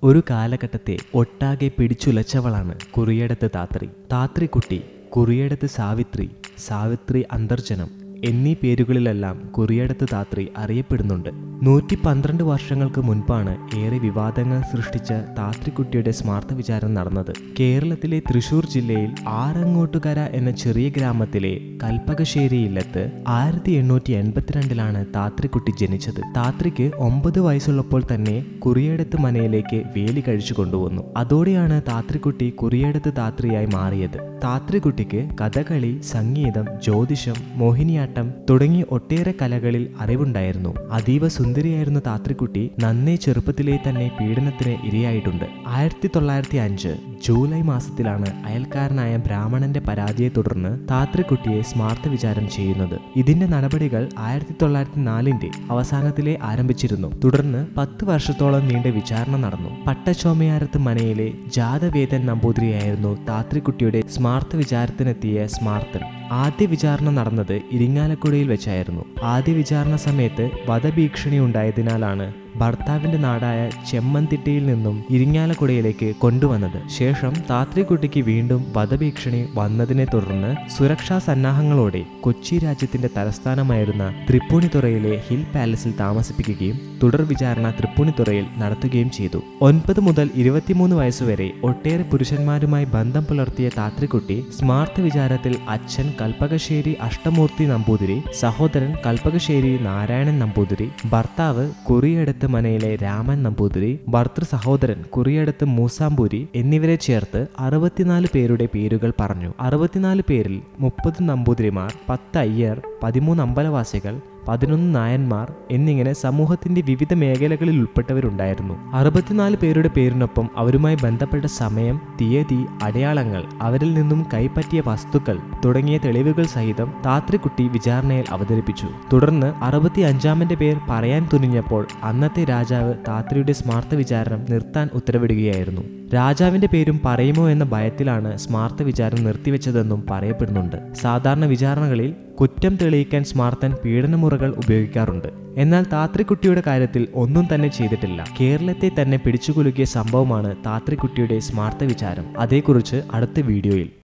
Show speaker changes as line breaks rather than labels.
ഒരു കാലഘട്ടത്തെ ഒട്ടാകെ പിടിച്ചുലച്ചവളാണ് കുറിയടത്ത് താത്രി താത്രിക്കുട്ടി കുറിയടത്ത് സാവിത്രി സാവിത്രി അന്തർജനം എന്നീ പേരുകളിലെല്ലാം കുറിയടത്ത് താത്രി അറിയപ്പെടുന്നുണ്ട് നൂറ്റി പന്ത്രണ്ട് വർഷങ്ങൾക്ക് മുൻപാണ് ഏറെ വിവാദങ്ങൾ സൃഷ്ടിച്ച താത്രിക്കുട്ടിയുടെ സ്മാർത്ഥ വിചാരം നടന്നത് കേരളത്തിലെ തൃശൂർ ജില്ലയിൽ ആറങ്ങോട്ടുകര എന്ന ചെറിയ ഗ്രാമത്തിലെ കൽപ്പകശ്ശേരി ഇല്ലത്ത് ആയിരത്തി എണ്ണൂറ്റി എൺപത്തിരണ്ടിലാണ് താത്രിക്കുട്ടി ജനിച്ചത് താത്രിക്ക് ഒമ്പത് വയസ്സുള്ളപ്പോൾ തന്നെ കുറിയടത്ത് മനയിലേക്ക് വേലി കഴിച്ചു കൊണ്ടുവന്നു അതോടെയാണ് താത്രിക്കുട്ടി കുറിയടത്ത് താത്രിയായി മാറിയത് താത്രിക്കുട്ടിക്ക് കഥകളി സംഗീതം ജ്യോതിഷം മോഹിനിയാട്ടം തുടങ്ങി ഒട്ടേറെ കലകളിൽ അറിവുണ്ടായിരുന്നു അതീവ സുന്ദരിയായിരുന്ന താത്രിക്കുട്ടി നന്നേ ചെറുപ്പത്തിലേ തന്നെ പീഡനത്തിന് ഇരയായിട്ടുണ്ട് ആയിരത്തി തൊള്ളായിരത്തി അഞ്ച് ജൂലൈ മാസത്തിലാണ് അയൽക്കാരനായ ബ്രാഹ്മണന്റെ പരാതിയെ തുടർന്ന് താത്രിക്കുട്ടിയെ സ്മാർത്ഥ വിചാരം ചെയ്യുന്നത് ഇതിന്റെ നടപടികൾ ആയിരത്തി തൊള്ളായിരത്തി നാലിന്റെ അവസാനത്തിലെ ആരംഭിച്ചിരുന്നു തുടർന്ന് പത്ത് വർഷത്തോളം നീണ്ട വിചാരണ നടന്നു പട്ടച്ചോമയാരത്ത് മനയിലെ ജാതവേദൻ നമ്പൂതിരിയായിരുന്നു താത്രിക്കുട്ടിയുടെ സ്മാർത്ഥ വിചാരത്തിനെത്തിയ സ്മാർത്തൻ ആദ്യ വിചാരണ നടന്നത് ഇരിങ്ങാലക്കുടയിൽ വെച്ചായിരുന്നു ആദ്യ വിചാരണ സമയത്ത് വധഭീഷണി ഉണ്ടായതിനാലാണ് ഭർത്താവിന്റെ നാടായ ചെമ്മന്തിട്ടയിൽ നിന്നും ഇരിങ്ങാലക്കുടയിലേക്ക് കൊണ്ടുവന്നത് ശേഷം താത്രിക്കുട്ടിക്ക് വീണ്ടും വധഭീഷണി വന്നതിനെ തുടർന്ന് സുരക്ഷാ സന്നാഹങ്ങളോടെ കൊച്ചി രാജ്യത്തിന്റെ തലസ്ഥാനമായിരുന്ന തൃപ്പൂണിത്തുറയിലെ ഹിൽ പാലസിൽ താമസിപ്പിക്കുകയും തുടർ വിചാരണ തൃപ്പൂണിത്തുറയിൽ നടത്തുകയും ചെയ്തു ഒൻപത് മുതൽ ഇരുപത്തിമൂന്ന് വയസ്സുവരെ ഒട്ടേറെ പുരുഷന്മാരുമായി ബന്ധം പുലർത്തിയ താത്രിക്കുട്ടി സ്മാർത്ഥ വിചാരത്തിൽ അച്ഛൻ കൽപ്പകശ്ശേരി അഷ്ടമൂർത്തി നമ്പൂതിരി സഹോദരൻ കൽപ്പകശ്ശേരി നാരായണൻ നമ്പൂതിരി ഭർത്താവ് കുറിയടത്ത് മനയിലെ രാമൻ നമ്പൂതിരി ഭർത്തൃ സഹോദരൻ കുറിയടത്ത് മൂസാമ്പൂരി എന്നിവരെ ചേർത്ത് അറുപത്തിനാല് പേരുടെ പേരുകൾ പറഞ്ഞു അറുപത്തിനാല് പേരിൽ മുപ്പത് നമ്പൂതിരിമാർ പത്ത് അയ്യർ പതിമൂന്ന് അമ്പലവാസികൾ പതിനൊന്ന് നായന്മാർ എന്നിങ്ങനെ സമൂഹത്തിന്റെ വിവിധ മേഖലകളിൽ ഉൾപ്പെട്ടവരുണ്ടായിരുന്നു അറുപത്തിനാല് പേരുടെ പേരിനൊപ്പം അവരുമായി ബന്ധപ്പെട്ട സമയം തീയതി അടയാളങ്ങൾ അവരിൽ നിന്നും കൈപ്പറ്റിയ വസ്തുക്കൾ തുടങ്ങിയ തെളിവുകൾ സഹിതം താത്രിക്കുട്ടി വിചാരണയിൽ അവതരിപ്പിച്ചു തുടർന്ന് അറുപത്തി അഞ്ചാമന്റെ പേർ പറയാൻ തുനിഞ്ഞപ്പോൾ അന്നത്തെ രാജാവ് താത്രിയുടെ സ്മാർത്ഥ വിചാരണം നിർത്താൻ ഉത്തരവിടുകയായിരുന്നു രാജാവിന്റെ പേരും പറയുമോ എന്ന ഭയത്തിലാണ് സ്മാർത്ഥ വിചാരം നിർത്തിവെച്ചതെന്നും പറയപ്പെടുന്നുണ്ട് സാധാരണ വിചാരണകളിൽ കുറ്റം തെളിയിക്കാൻ സ്മാർത്തൻ പീഡനമുറകൾ ഉപയോഗിക്കാറുണ്ട് എന്നാൽ താത്രിക്കുട്ടിയുടെ കാര്യത്തിൽ ഒന്നും തന്നെ ചെയ്തിട്ടില്ല കേരളത്തെ തന്നെ പിടിച്ചുകുലുക്കിയ സംഭവമാണ് താത്രിക്കുട്ടിയുടെ സ്മാർത്ഥ വിചാരം അതേക്കുറിച്ച് അടുത്ത വീഡിയോയിൽ